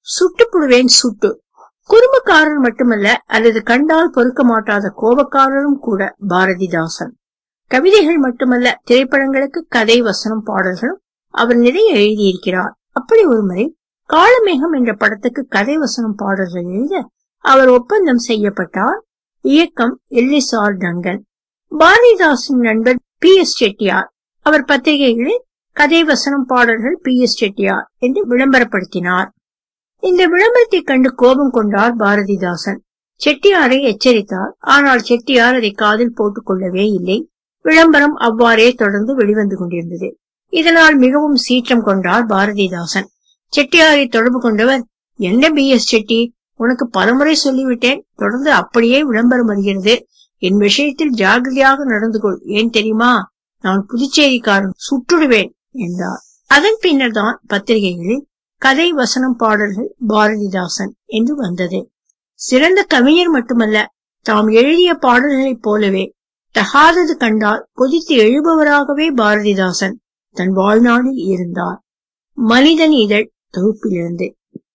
சுட்டுப்புடுவேன் சுட்டு குறும்புக்காரர் மட்டுமல்ல அல்லது கண்டால் பொறுக்க மாட்டாத கோபக்காரரும் கூட பாரதிதாசன் கவிதைகள் மட்டுமல்ல திரைப்படங்களுக்கு கதை வசனம் பாடல்களும் அவர் நிறைய எழுதியிருக்கிறார் அப்படி ஒருமுறை காளமேகம் என்ற படத்துக்கு கதை வசனம் பாடல்கள் எழுத அவர் ஒப்பந்தம் செய்யப்பட்டார் இயக்கம் எல்லிஸ் ஆர் டங்கன் பாரதிதாசன் நண்பர் பி எஸ் செட்டியார் அவர் பத்திரிகைகளில் கதை வசனம் பாடல்கள் பி எஸ் செட்டியார் என்று விளம்பரப்படுத்தினார் இந்த விளம்பரத்தை கண்டு கோபம் கொண்டார் பாரதிதாசன் செட்டியாரை எச்சரித்தார் ஆனால் செட்டியார் அதை காதில் போட்டுக் கொள்ளவே இல்லை விளம்பரம் அவ்வாறே தொடர்ந்து வெளிவந்து கொண்டிருந்தது இதனால் மிகவும் சீற்றம் கொண்டார் பாரதிதாசன் செட்டியாரை தொடர்பு கொண்டவர் என்ன பி எஸ் செட்டி உனக்கு பலமுறை சொல்லிவிட்டேன் தொடர்ந்து அப்படியே விளம்பரம் வருகிறது என் விஷயத்தில் ஜாகிரதையாக நடந்து கொள் ஏன் தெரியுமா நான் புதுச்சேரிக்காரன் சுட்டுடுவேன் என்றார் அதன் பின்னர் தான் பத்திரிகைகளில் கதை வசனம் பாடல்கள் பாரதிதாசன் என்று வந்தது சிறந்த கவிஞர் மட்டுமல்ல தாம் எழுதிய பாடல்களைப் போலவே தகாதது கண்டால் கொதித்து எழுபவராகவே பாரதிதாசன் தன் வாழ்நாளில் இருந்தார் மனிதன் இதழ் தொகுப்பிலிருந்து